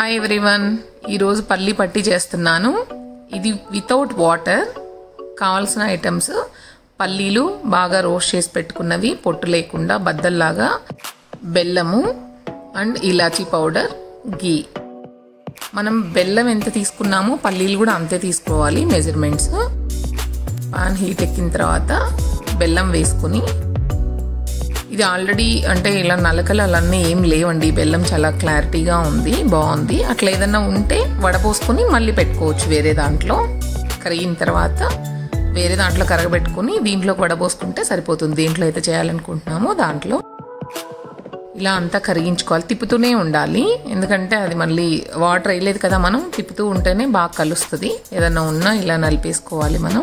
hi everyone ఈరోజు పల్లి పట్టి చేస్తున్నాను ఇది వితౌట్ వాటర్ కావాల్సిన ఐటమ్స్ పల్లీలు బాగా రోస్ట్ చేసి పెట్టుకున్నవి పొట్టు లేకుండా బద్దల్లాగా బెల్లము అండ్ ఇలాచీ పౌడర్ గీ మనం బెల్లం ఎంత తీసుకున్నామో పల్లీలు కూడా అంతే తీసుకోవాలి మెజర్మెంట్స్ పాన్ హీట్ ఎక్కిన తర్వాత బెల్లం వేసుకుని ఇది ఆల్రెడీ అంటే ఇలా నలకలు అలానే ఏం లేవండి బెల్లం చాలా క్లారిటీగా ఉంది బాగుంది అట్లా ఏదన్నా ఉంటే వడపోసుకొని మళ్ళీ పెట్టుకోవచ్చు వేరే దాంట్లో కరిగిన తర్వాత వేరే దాంట్లో కరగబెట్టుకుని దీంట్లోకి వడపోసుకుంటే సరిపోతుంది దేంట్లో అయితే చేయాలనుకుంటున్నామో దాంట్లో ఇలా అంతా కరిగించుకోవాలి తిప్పుతూనే ఉండాలి ఎందుకంటే అది మళ్ళీ వాటర్ వేయలేదు కదా మనం తిప్పుతూ ఉంటేనే బాగా కలుస్తుంది ఏదన్నా ఉన్నా ఇలా నలిపేసుకోవాలి మనం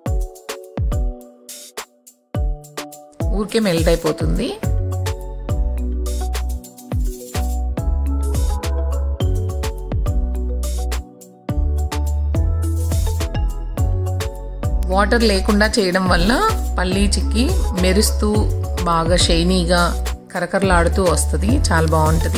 ఊరికే మెల్ట్ అయిపోతుంది వాటర్ లేకుండా చేయడం వల్ల పల్లీ చిక్కి మెరుస్తూ బాగా షైనీగా కరకరలాడుతూ వస్తుంది చాలా బాగుంటుంది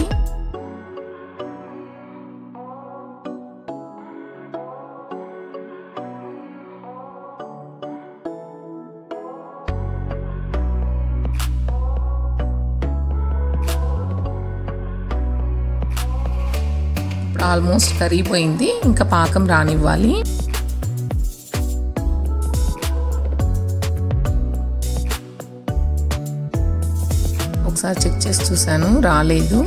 ఇప్పుడు ఆల్మోస్ట్ కరిగిపోయింది ఇంకా పాకం రానివ్వాలి ఒకసారి చెక్ చేసి చూసాను రాలేదు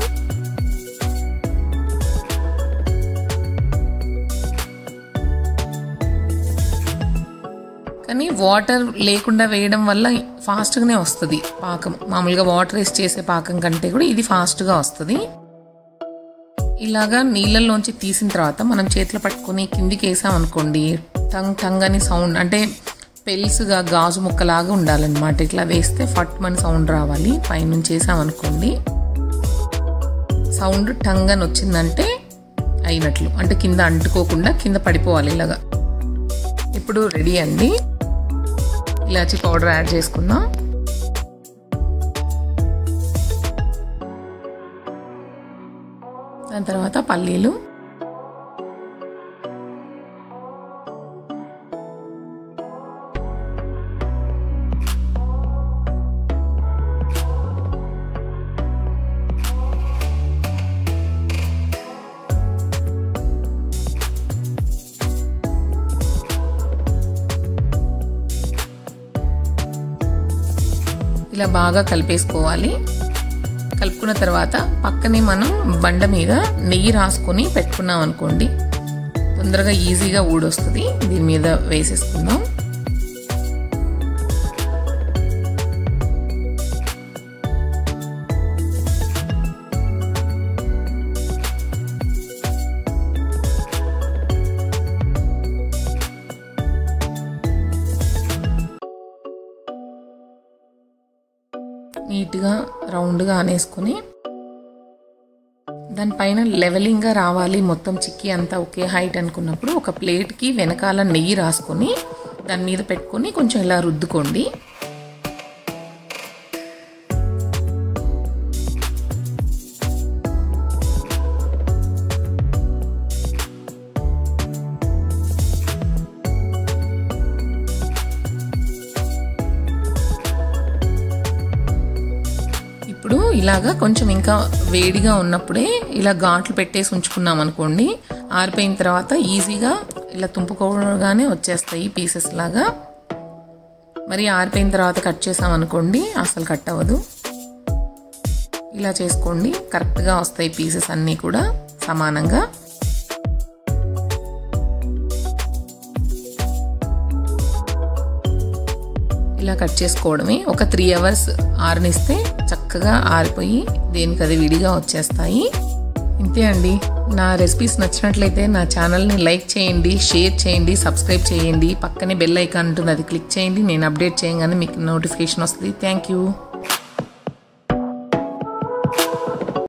కానీ వాటర్ లేకుండా వేయడం వల్ల ఫాస్ట్గానే వస్తుంది పాకం మామూలుగా వాటర్ వేసి చేసే పాకం కంటే కూడా ఇది ఫాస్ట్గా వస్తుంది ఇలాగా నీళ్ళల్లోంచి తీసిన తర్వాత మనం చేతిలో పట్టుకొని కిందికి వేసామనుకోండి టంగ్ టంగ్ అని సౌండ్ అంటే పెల్స్గా గాజు ముక్కలాగా ఉండాలన్నమాట ఇట్లా వేస్తే ఫట్ మన సౌండ్ రావాలి పైనుంచి వేసామనుకోండి సౌండ్ టంగ్ అని వచ్చిందంటే అయినట్లు అంటే కింద అంటుకోకుండా కింద పడిపోవాలి ఇలాగా ఇప్పుడు రెడీ అండి ఇలాచి పౌడర్ యాడ్ చేసుకుందాం దాని తర్వాత పల్లీలు ఇలా బాగా కలిపేసుకోవాలి కలుపుకున్న తర్వాత పక్కనే మనం బండ మీద నెయ్యి రాసుకొని పెట్టుకున్నాం అనుకోండి తొందరగా ఈజీగా ఊడొస్తుంది దీని మీద వేసేసుకుందాం నీట్గా రౌండ్గా అనేసుకొని దానిపైన లెవెలింగ్గా రావాలి మొత్తం చిక్కీ అంతా ఒకే హైట్ అనుకున్నప్పుడు ఒక ప్లేట్కి వెనకాల నెయ్యి రాసుకొని దాని మీద పెట్టుకొని కొంచెం ఇలా రుద్దుకోండి ఇప్పుడు ఇలాగా కొంచెం ఇంకా వేడిగా ఉన్నప్పుడే ఇలా ఘాట్లు పెట్టేసి ఉంచుకున్నాం అనుకోండి ఆరిపోయిన తర్వాత ఈజీగా ఇలా తుంపుకోగానే వచ్చేస్తాయి పీసెస్ లాగా మరి ఆరిపోయిన తర్వాత కట్ చేసాం అనుకోండి అసలు కట్ అవ్వదు ఇలా చేసుకోండి కరెక్ట్గా వస్తాయి పీసెస్ అన్నీ కూడా సమానంగా ఇలా కట్ చేసుకోవడమే ఒక త్రీ అవర్స్ ఆరనిస్తే చక్కగా ఆరిపోయి దేనికి అది విడిగా వచ్చేస్తాయి ఇంతే అండి నా రెసిపీస్ నచ్చినట్లయితే నా ఛానల్ని లైక్ చేయండి షేర్ చేయండి సబ్స్క్రైబ్ చేయండి పక్కనే బెల్ ఐకాన్ ఉంటుంది అది క్లిక్ చేయండి నేను అప్డేట్ చేయగానే మీకు నోటిఫికేషన్ వస్తుంది థ్యాంక్ యూ